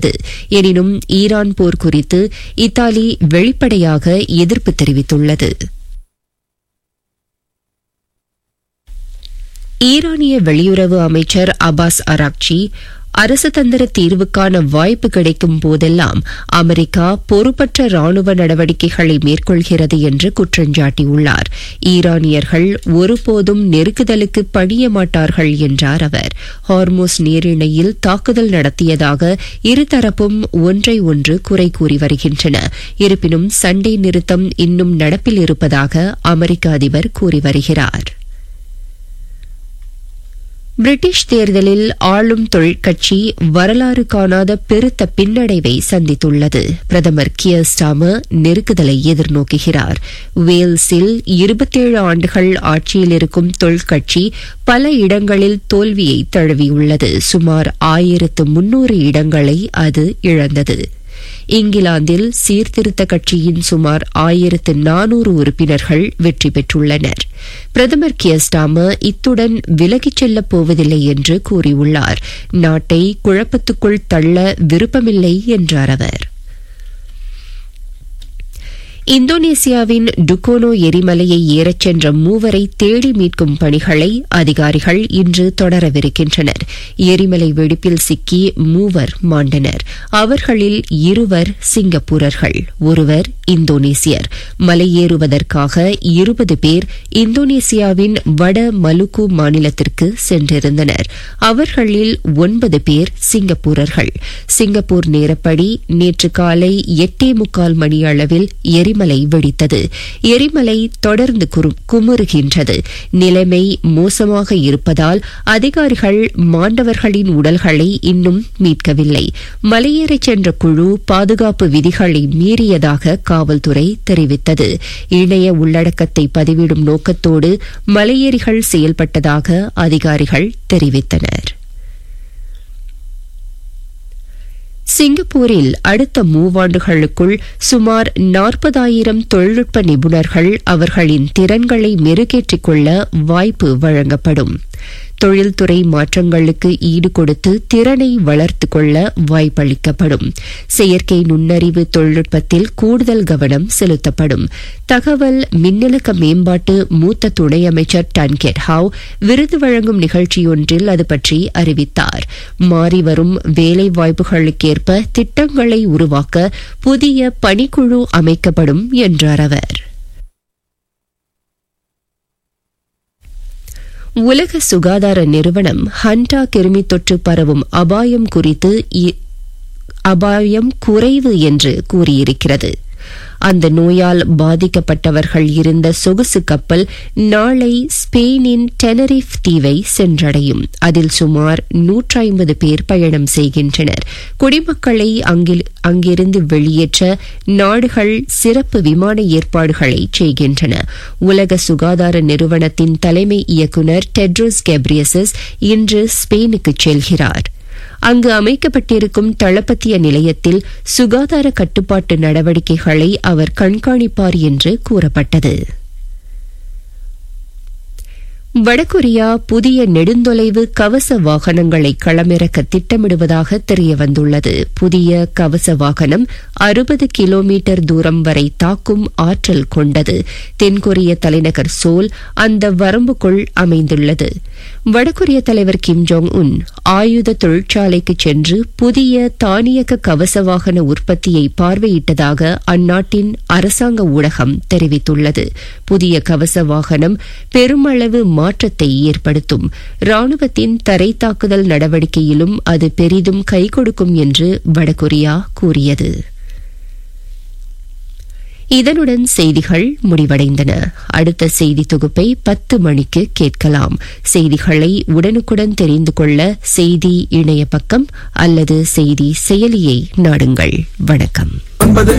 தெரிவித்துள்ளது எனினும் ஈரான் போர் குறித்து இத்தாலி வெளிப்படையாக எதிர்ப்பு தெரிவித்துள்ளது ஈரானிய வெளியுறவு அமைச்சர் அபாஸ் அராக்சி அரசுதந்திர தீர்வுக்கான வாய்ப்பு கிடைக்கும் போதெல்லாம் அமெரிக்கா பொறுப்பற்ற ராணுவ நடவடிக்கைகளை மேற்கொள்கிறது என்று குற்றஞ்சாட்டியுள்ளார் ஈரானியர்கள் ஒருபோதும் நெருக்குதலுக்கு பணிய மாட்டார்கள் என்றார் அவர் ஹார்மோஸ் நீரிணையில் தாக்குதல் நடத்தியதாக இருதரப்பும் ஒன்றை ஒன்று குறை கூறி வருகின்றன இருப்பினும் சண்டை நிறுத்தம் இன்னும் நடப்பில் இருப்பதாக அமெரிக்க அதிபர் கூறி வருகிறார் பிரிட்டிஷ் தேர்தலில் ஆளும் தொழிற்கட்சி வரலாறு காணாத பெருத்த பின்னடைவை சந்தித்துள்ளது பிரதமர் கியர் ஸ்டாமர் நெருக்குதலை எதிர்நோக்குகிறார் வேல்ஸில் இருபத்தேழு ஆண்டுகள் ஆட்சியில் இருக்கும் தொழிற்கட்சி பல இடங்களில் தோல்வியை தழுவியுள்ளது சுமார் ஆயிரத்து முன்னூறு இடங்களை அது இழந்தது இங்கிலாந்தில் சீர்திருத்த கட்சியின் சுமார் ஆயிரத்து நானூறு உறுப்பினர்கள் வெற்றி பெற்றுள்ளனர் பிரதமர் கியஸ்டாமர் இத்துடன் விலகிச் செல்லப் போவதில்லை என்று கூறியுள்ளார் நாட்டை குழப்பத்துக்குள் தள்ள விருப்பமில்லை என்றார் அவர் இந்தோனேசியாவின் டுகோனோ எரிமலையை ஏறச் சென்ற மூவரை தேடி மீட்கும் பணிகளை அதிகாரிகள் இன்று தொடரவிருக்கின்றனர் எரிமலை வெடிப்பில் சிக்கி மூவர் மாண்டனர் அவர்களில் இருவர் சிங்கப்பூரர்கள் ஒருவர் இந்தோனேசியர் மலையேறுவதற்காக இருபது பேர் இந்தோனேசியாவின் வட மலுக்கு மாநிலத்திற்கு சென்றிருந்தனர் அவர்களில் ஒன்பது பேர் சிங்கப்பூரர்கள் சிங்கப்பூர் நேரப்படி நேற்று காலை எட்டே முக்கால் மணி அளவில் எரிமலை வெடித்தது எரிமலை தொடர்ந்து குமுறுகின்றது நிலைமை மோசமாக இருப்பதால் அதிகாரிகள் மாண்டவர்களின் உடல்களை இன்னும் மீட்கவில்லை மலையேறச் சென்ற குழு பாதுகாப்பு விதிகளை மீறியதாக காவல்துறை தெரிவித்தது இணைய உள்ளடக்கத்தை பதிவிடும் நோக்கத்தோடு மலையேறிகள் செயல்பட்டதாக அதிகாரிகள் தெரிவித்தனர் சிங்கப்பூரில் அடுத்த மூவாண்டுகளுக்குள் சுமார் நாற்பதாயிரம் தொழில்நுட்ப நிபுணர்கள் அவர்களின் திறன்களை மெருகேற்றிக் கொள்ள வாய்ப்பு வழங்கப்படும் தொழில்துறை மாற்றங்களுக்கு ஈடு கொடுத்து திறனை வளர்த்துக் கொள்ள வாய்ப்பளிக்கப்படும் செயற்கை நுண்ணறிவு தொழில்நுட்பத்தில் கூடுதல் கவனம் செலுத்தப்படும் தகவல் மின்னலக்க மேம்பாட்டு மூத்த துணை அமைச்சர் டன்கெட் ஹாவ் விருது வழங்கும் நிகழ்ச்சியொன்றில் அது பற்றி அறிவித்தார் மாறிவரும் வேலை வாய்ப்புகளுக்கேற்ப திட்டங்களை உருவாக்க புதிய பணிக்குழு அமைக்கப்படும் என்றார் அவர் உலக சுகாதார நிறுவனம் ஹண்டா கிருமி தொற்று பரவும் அபாயம் குறித்து அபாயம் குறைவு என்று கூறியிருக்கிறது அந்த நோயால் பாதிக்கப்பட்டவர்கள் இருந்த சொகுசு கப்பல் நாளை ஸ்பெயினின் டெனரிஃப் தீவை சென்றடையும் அதில் சுமார் நூற்றி ஐம்பது பேர் பயணம் செய்கின்றனர் குடிமக்களை அங்கிருந்து வெளியேற்ற நாடுகள் சிறப்பு விமான ஏற்பாடுகளை செய்கின்றன உலக சுகாதார நிறுவனத்தின் தலைமை இயக்குநர் டெட்ரோஸ் கெப்ரியசஸ் இன்று ஸ்பெயினுக்கு செல்கிறார் அங்கு அமைக்கப்பட்டிருக்கும் தளப்பத்திய நிலையத்தில் சுகாதார கட்டுப்பாட்டு நடவடிக்கைகளை அவர் கண்காணிப்பார் என்று கூறப்பட்டது வடகொரியா புதிய நெடுந்தொலைவு கவச வாகனங்களை களமிறக்க திட்டமிடுவதாக தெரியவந்துள்ளது புதிய கவச வாகனம் அறுபது கிலோமீட்டர் தூரம் வரை தாக்கும் ஆற்றல் கொண்டது தென்கொரிய தலைநகர் சோல் அந்த வரம்புக்குள் அமைந்துள்ளது வடகொரிய தலைவர் கிம் ஜோங் உன் ஆயுத தொழிற்சாலைக்கு சென்று புதிய தானியக்க கவச வாகன உற்பத்தியை பார்வையிட்டதாக அந்நாட்டின் அரசாங்க ஊடகம் தெரிவித்துள்ளது புதிய கவச வாகனம் பெருமளவு மாற்றத்தை ஏற்படுத்தும் ராணுவத்தின் தரை தாக்குதல் நடவடிக்கையிலும் அது பெரிதும் கை கொடுக்கும் என்று வடகொரியா கூறியது இதனுடன் செய்திகள் முடிவடைந்தன அடுத்த செய்தி தொகுப்பை பத்து மணிக்கு கேட்கலாம் செய்திகளை உடனுக்குடன் தெரிந்து கொள்ள செய்தி இணைய பக்கம் அல்லது செய்தி செயலியை நாடுங்கள் வணக்கம்